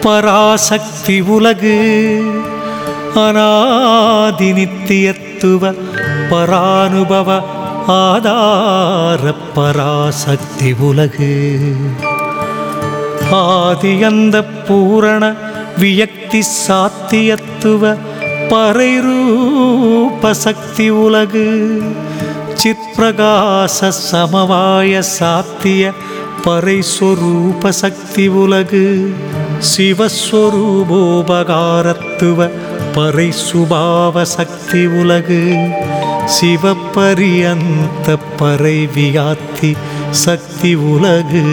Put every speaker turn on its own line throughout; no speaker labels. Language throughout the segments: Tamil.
பராசக்தி உலகு அநாதி நித்தியத்துவ பரானுபவ ஆதார பராசக்தி உலகு ஆதியந்த பூரண வியக்தி சாத்தியத்துவ பரைரூப சக்தி உலகு சிற்பிரகாச சமவாய சாத்திய பரைஸ்வரூப சக்தி உலகு சிவஸ்வரூபோபகாரத்துவ பரைசுபாவ சக்தி உலகு சிவபரியந்த பறை வியாத்தி சக்தி உலகு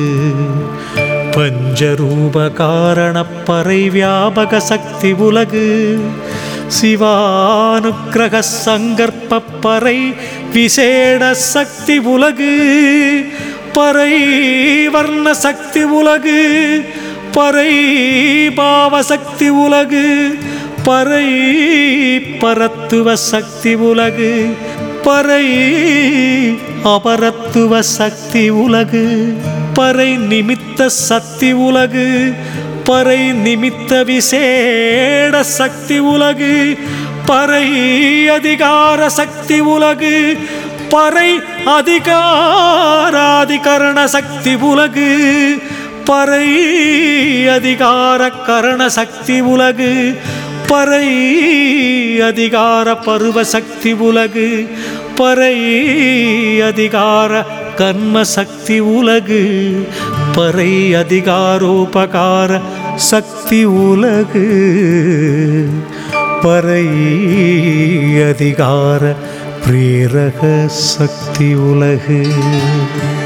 பஞ்சரூப காரண பறை வியாபக சக்தி உலகு சிவானுக்கிரக சங்கற்ப பறை விசேட சக்தி உலகு பறை வர்ண சக்தி உலகு பறை பாவ சக்தி உலகு பறை பரத்துவ சக்தி உலகு பறை அபரத்துவ சக்தி உலகு பறை நிமித்த சக்தி உலகு பறை நிமித்த விசேட சக்தி உலகு பறை அதிகார சக்தி உலகு பறை அதிகாராதிகரண சக்தி உலகு பறை அதிகார கரண சக்தி உலகு பறை அதிகார பருவ சக்தி உலகு பறை அதிகார கர்ம சக்தி உலகு பறை அதிகாரோபகார சக்தி உலகு பறை அதிகார பிரேரக சக்தி உலகு